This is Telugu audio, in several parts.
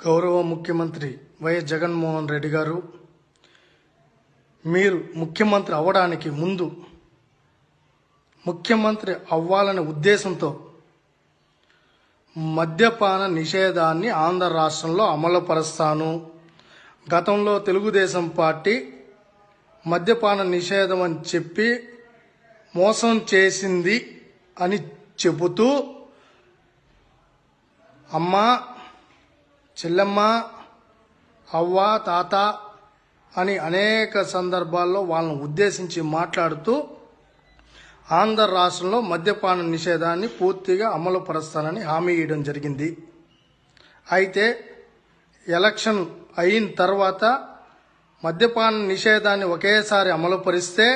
గౌరవ ముఖ్యమంత్రి వైఎస్ జగన్మోహన్ రెడ్డి గారు మీరు ముఖ్యమంత్రి అవ్వడానికి ముందు ముఖ్యమంత్రి అవ్వాలనే ఉద్దేశంతో మద్యపాన నిషేధాన్ని ఆంధ్ర రాష్ట్రంలో అమలుపరుస్తాను గతంలో తెలుగుదేశం పార్టీ మద్యపాన నిషేధం అని చెప్పి మోసం చేసింది అని చెబుతూ అమ్మ చెల్లెమ్మ అవ్వ తాత అని అనేక సందర్భాల్లో వాళ్ళని ఉద్దేశించి మాట్లాడుతూ ఆంధ్ర రాష్ట్రంలో మద్యపాన నిషేధాన్ని పూర్తిగా అమలు పరుస్తానని హామీ ఇవ్వడం జరిగింది అయితే ఎలక్షన్ అయిన తర్వాత మద్యపాన నిషేధాన్ని ఒకేసారి అమలు పరిస్తే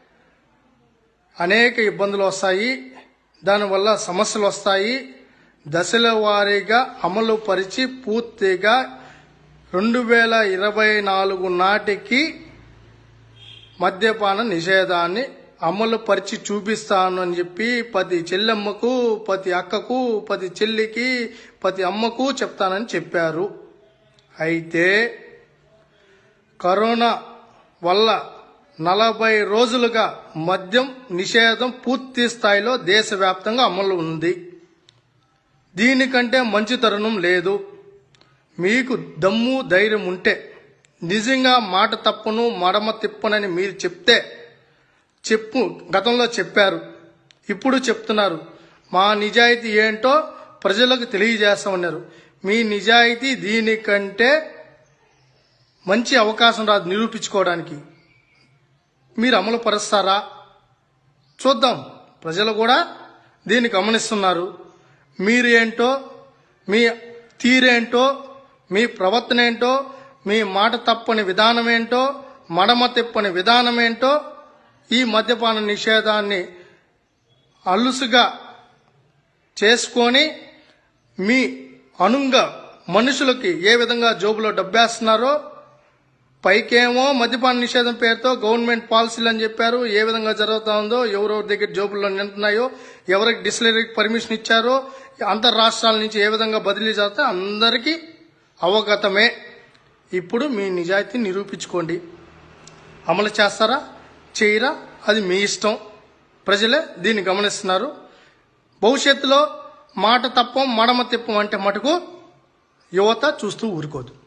అనేక ఇబ్బందులు వస్తాయి దానివల్ల సమస్యలు వస్తాయి దశల వారీగా అమలు పరిచి పూర్తిగా రెండు వేల ఇరవై నాలుగు నాటికి మద్యపాన నిషేధాన్ని అమలు పరిచి చూపిస్తాను అని చెప్పి ప్రతి చెల్లెమ్మకు ప్రతి అక్కకు ప్రతి చెల్లికి ప్రతి అమ్మకు చెప్తానని చెప్పారు అయితే కరోనా వల్ల నలభై రోజులుగా మద్యం నిషేధం పూర్తి స్థాయిలో దేశవ్యాప్తంగా అమలు ఉంది దీనికంటే మంచి తరుణం లేదు మీకు దమ్ము ధైర్యం ఉంటే నిజంగా మాట తప్పును మడమ తిప్పనని మీరు చెప్తే చెప్పు గతంలో చెప్పారు ఇప్పుడు చెప్తున్నారు మా నిజాయితీ ఏంటో ప్రజలకు తెలియజేస్తామన్నారు మీ నిజాయితీ దీనికంటే మంచి అవకాశం రాదు నిరూపించుకోవడానికి మీరు అమలు పరుస్తారా చూద్దాం ప్రజలు కూడా దీన్ని గమనిస్తున్నారు మీరు ఏంటో మీ తీరేంటో మీ ప్రవర్తన ఏంటో మీ మాట తప్పని విధానం ఏంటో మడమ తిప్పని విధానం ఏంటో ఈ మద్యపాన నిషేధాన్ని అలుసుగా చేసుకొని మీ అనుంగా మనుషులకి ఏ విధంగా జోబులో డబ్బేస్తున్నారో పైకేమో మద్యపాన నిషేధం పేరుతో గవర్నమెంట్ పాలసీలు అని చెప్పారు ఏ విధంగా జరుగుతా ఉందో ఎవరెవరి దగ్గర జోబుల్లో నింటున్నాయో ఎవరికి డిస్టిలరీకి పర్మిషన్ ఇచ్చారో అంతర్ రాష్ట్రాల నుంచి ఏ విధంగా బదిలీ చేస్తే అందరికీ అవగతమే ఇప్పుడు మీ నిజాయితీ నిరూపించుకోండి అమలు చేస్తారా చేయరా అది మీ ఇష్టం ప్రజలే దీన్ని గమనిస్తున్నారు భవిష్యత్తులో మాట తప్పం మడమ తిప్పం అంటే మటుకు యువత చూస్తూ ఊరుకోదు